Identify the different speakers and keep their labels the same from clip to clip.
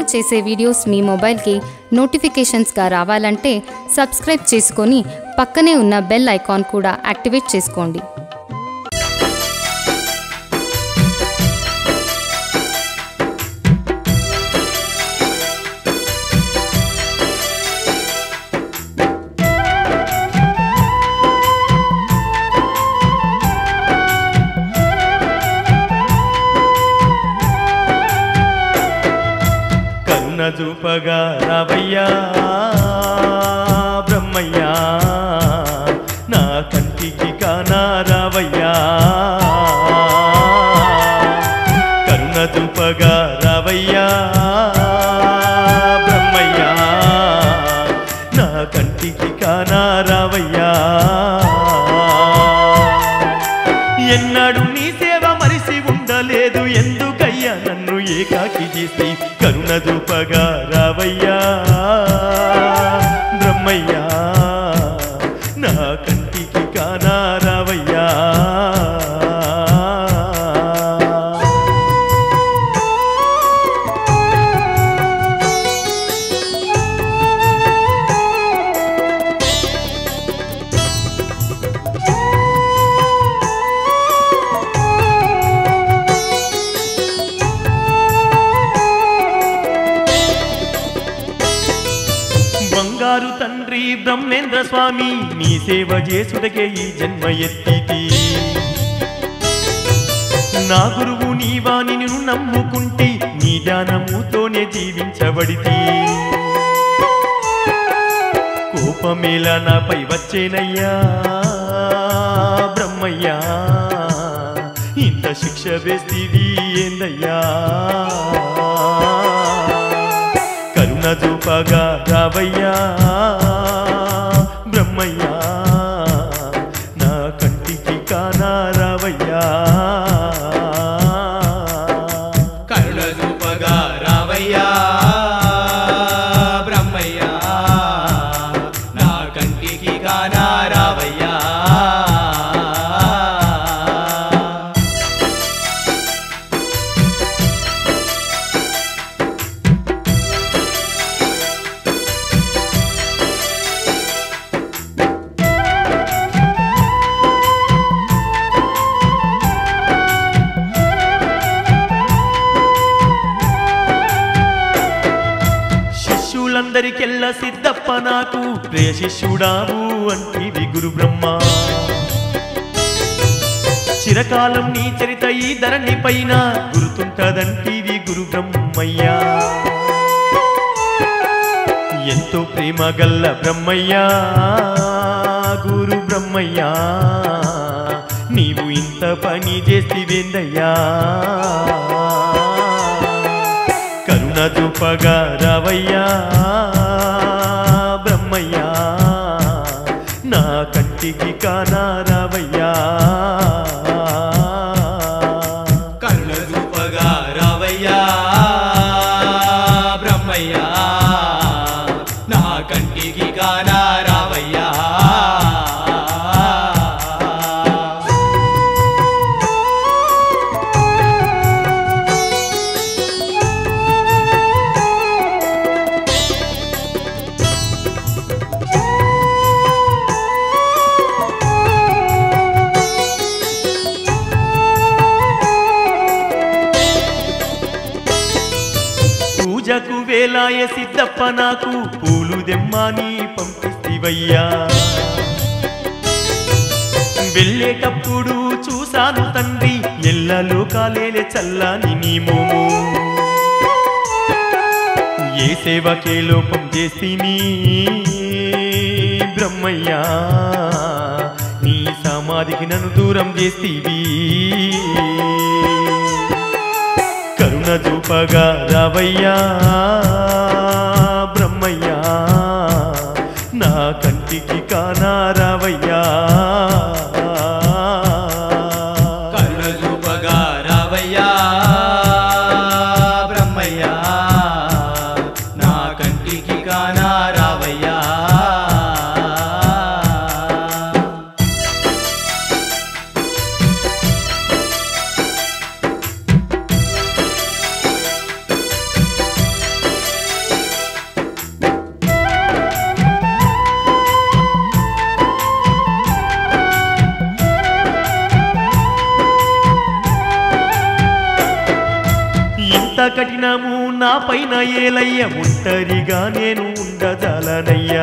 Speaker 1: చేసే వీడియోస్ మీ మొబైల్కి నోటిఫికేషన్స్గా రావాలంటే సబ్స్క్రైబ్ చేసుకొని పక్కనే ఉన్న బెల్ ఐకాన్ కూడా యాక్టివేట్ చేసుకోండి
Speaker 2: కరుణ చూపగా రావయ్యా బ్రహ్మయ్యా నా కంటికి కానా రావయ్యా కరుణ చూపగా రావయ్యా బ్రహ్మయ్యా నా కంటికి కానా రావయ్యా ఎన్నాడు నీ సేవ మరిసి ఉండలేదు ఎందుకయ్యా నన్ను ఏకాకి చేసి కరుణ చూపగా రావయ్యా బ్రహ్మయ్యా నా కంటికి కానా రావయ్యా బంగారు తండ్రి బ్రహ్మేంద్ర స్వామి నీ సేవ చేసుటకే ఈ జన్మ ఎత్తితి నా గురువు నీవా నిన్ను నమ్ముకుంటే నీ ధ్యానముతోనే జీవించబడితి కోపమేలా నాపై వచ్చేనయ్యా బ్రహ్మయ్యా ఇంత శిక్ష వేస్తీవి ఏందయ్యా కరుణ చూపగా రావయ్యా బ్రహ్మయ్యా నా కంటికి కానా రావయ్యా
Speaker 3: కరుణ చూపగా రావయ్యా బ్రహ్మయ్యా నా కంటికి కానా రావయ్యా
Speaker 2: శిష్యులందరికెల్లా సిద్ధప్ప నాకు ప్రియ శిష్యుడావు అంటివి గురు బ్రహ్మ చిరకాలం నీ చరిత ఈ ధరణి పైన గుర్తుంటదంటివి గురు బ్రహ్మయ్యా ఎంతో ప్రేమ గల్ల బ్రహ్మయ్యా గురు బ్రహ్మయ్యా నీవు ఇంత పని చేస్తివేందయ్యా కరుణ చూపగా రావయ్యా బ్రహ్మయ్యా నా కంటికి కానా రావయ్యా
Speaker 3: కరుణ చూపగా రావయ్యా బ్రహ్మయ్యా నా కంటికి కానా రావయ్యా
Speaker 2: పూజకు వేలాయ సిద్ధప్ప నాకు పూలు దెమ్మాని పంపిస్తివయ్యా వెళ్ళేటప్పుడు చూశాను తండ్రి ఎల్ల లోకాలేలే చల్లని నీ మోము ఏ సేవకే లోపం చేస్తిని బ్రహ్మయ్యా నీ సమాధికి నన్ను దూరం చేస్తీవి కరుణ చూపగా రావయ్యా బ్రహ్మయ్యా నా కంటికి కానా రావయ్యా
Speaker 3: కరుణ చూపగా రావయ్యా బ్రహ్మయ్యా నా కంటికి కానా రావయ్యా
Speaker 2: ఎంత కఠినము నా పైన ఏలయ్య ఒంటరిగా నేను ఉండజాలనయ్యా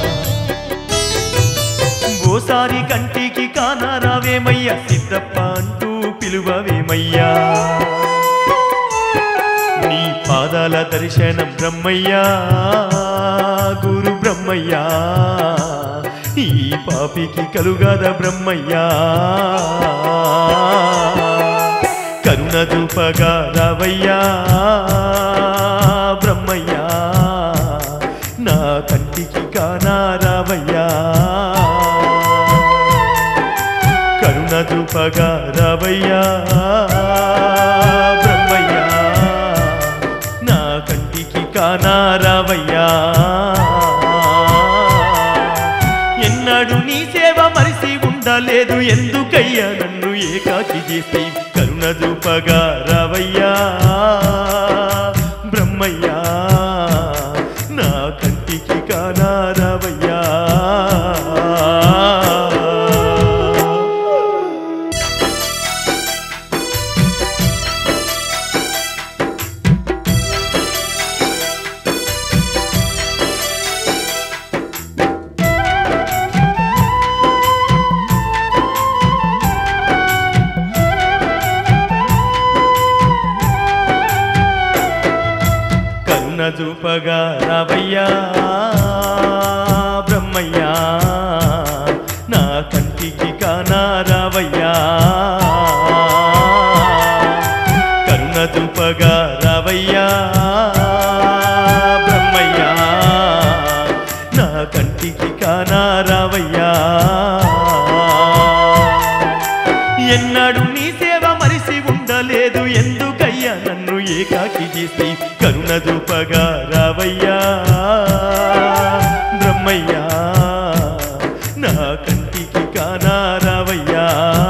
Speaker 2: ఓసారి కంటికి కానరావేమయ్యా సిద్ధప్ప అంటూ పిలువవేమయ్యా నీ పాదాల దర్శనం బ్రహ్మయ్యా గురు బ్రహ్మయ్యా ఈ పాపికి కలుగద బ్రహ్మయ్యా కరుణ చూపగా రావయ్యా బ్రహ్మయ్యా నా కంటికి కానా రావయ్యా కరుణ చూపగా రావయ్యా బ్రహ్మయ్యా నా కంటికి కానా రావయ్యా ఎన్నడు నీ సేవ మరిసి ఉండలేదు ఎందుకయ్యా నన్ను ఏకాకి చేసి కరుణ చూపగా రావయ్యా బ్రహ్మయ్యా నా కంటికి కానా రావయ్యా కరుణ చూపగా రావయ్యా బ్రహ్మయ్యా నా కంటికి కానా రావయ్యా కరుణ చూపగా రావయ్యా బ్రహ్మయ్యా నా కంటికి కానా రావయ్యా ఎన్నడు నీ సేవ మరిసి ఉండలేదు ఎందుకయ్యా నన్ను ఏకాకి చేసి కరుణ చూపగా రావయ్యా బ్రహ్మయ్యా నా కంటికి కానా రావయ్యా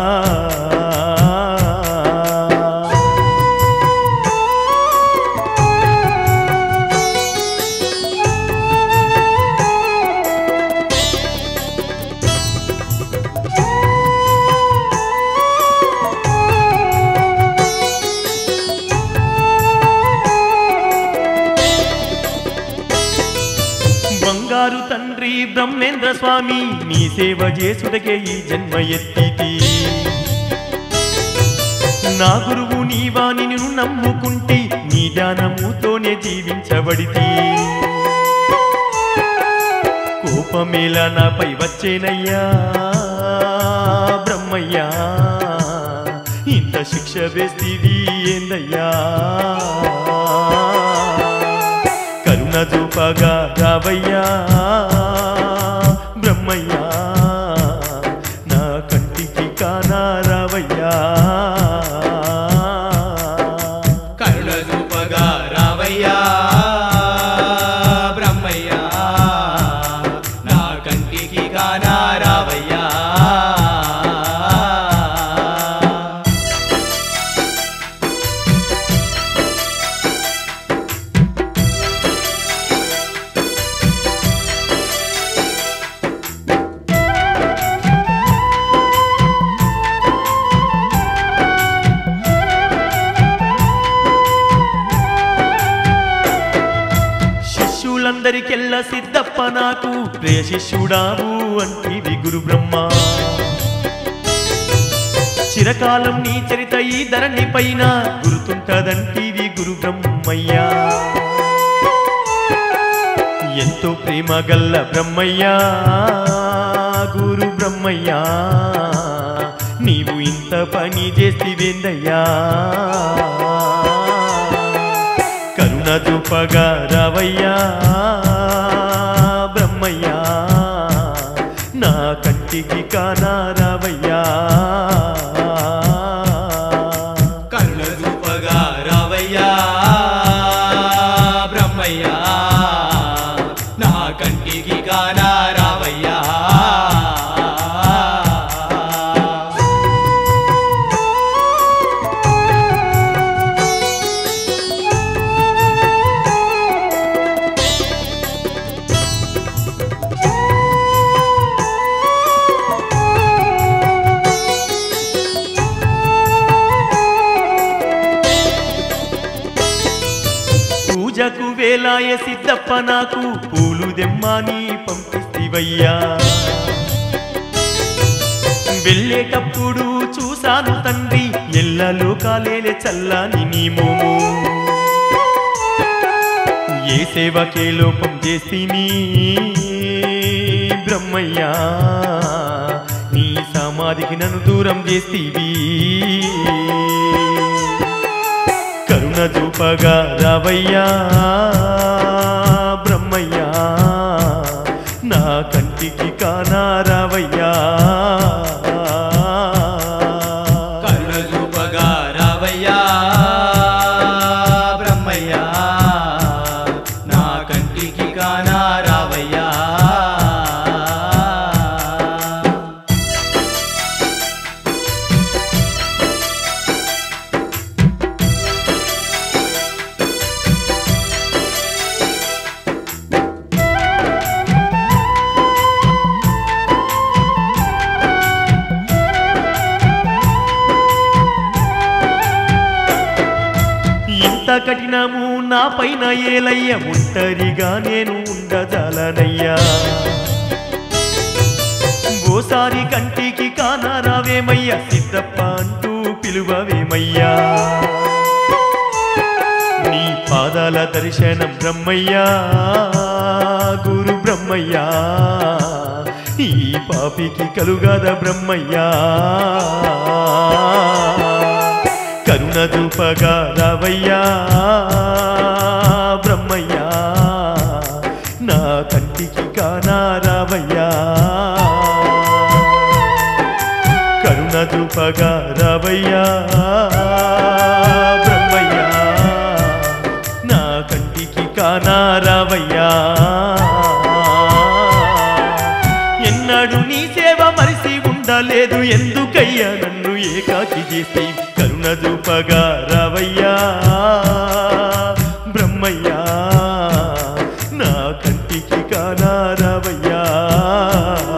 Speaker 2: బంగారు తండ్రి బ్రహ్మేంద్ర స్వామి నీ సేవ చేసుటకే ఈ జన్మ ఎత్తితి నా గురువు నీవాని నిన్ను నమ్ముకుంటే నీ ధ్యానముతోనే జీవించబడితి కోపమేలా నాపై వచ్చేనయ్యా బ్రహ్మయ్యా ఇంత శిక్ష వేస్తివి ఏందయ్యా కరుణ చూపగా రావయ్యా బ్రహ్మయ్యా నా కంటికి కానా రావయ్యా
Speaker 3: కరుణ చూపగా రావయ్యా బ్రహ్మయ్యా నా కంటికి కానా రావయ్యా
Speaker 2: శిష్యులందరికెల్లా సిద్ధప్ప నాకు ప్రియ శిష్యుడావు అంటివి గురు బ్రహ్మ చిరకాలం నీ చరిత ఈ ధరణి పైన గుర్తుంటదంటివి గురు బ్రహ్మయ్యా ఎంతో ప్రేమ గల్ల బ్రహ్మయ్యా గురు బ్రహ్మయ్యా నీవు ఇంత పని చేస్తివేందయ్యా కరుణ చూపగా రావయ్యా బ్రహ్మయ్యా నా కంటికి కానా రావయ్యా
Speaker 3: కరుణ చూపగా రావయ్యా బ్రహ్మయ్యా నా కంటికి కానా రావయ్యా
Speaker 2: వేలాయ సిద్ధప్ప నాకు పూలు దెమ్మాని పంపిస్తివయ్యా వెళ్ళేటప్పుడు చూశాను తండ్రి ఎల్లలో కాలేలే చల్లని నీ మోము ఏ సేవకే లోపం చేస్తిని బ్రహ్మయ్యా నీ సమాధికి నన్ను దూరం చేస్తీవి కరుణ చూపగా రావయ్యా బ్రహ్మయ్యా నా కంటికి కానా రావయ్యా
Speaker 3: కరుణ చూపగా రావయ్యా బ్రహ్మయ్యా నా కంటికి కానా రావయ్యా
Speaker 2: ఇంత కఠినము నా పైన ఏలయ్య ఒంటరిగా నేను ఉండజాలనయ్యా ఓసారి కంటికి కానారావేమయ్యా సిద్ధప్ప అంటూ పిలువవేమయ్యా నీ పాదాల దర్శనం బ్రహ్మయ్యా గురు బ్రహ్మయ్యా ఈ పాపికి కలుగద బ్రహ్మయ్యా కరుణ చూపగా రావయ్యా బ్రహ్మయ్యా నా కంటికి కానా రావయ్యా కరుణ చూపగా రావయ్యా బ్రహ్మయ్యా నా కంటికి కానా రావయ్యా ఎన్నడు నీ సేవ మరిసి ఉండలేదు ఎందుకయ్యా నన్ను ఏకాకి చేసి కరుణ చూపగా రావయ్యా బ్రహ్మయ్యా నా కంటికి కానా రావయ్యా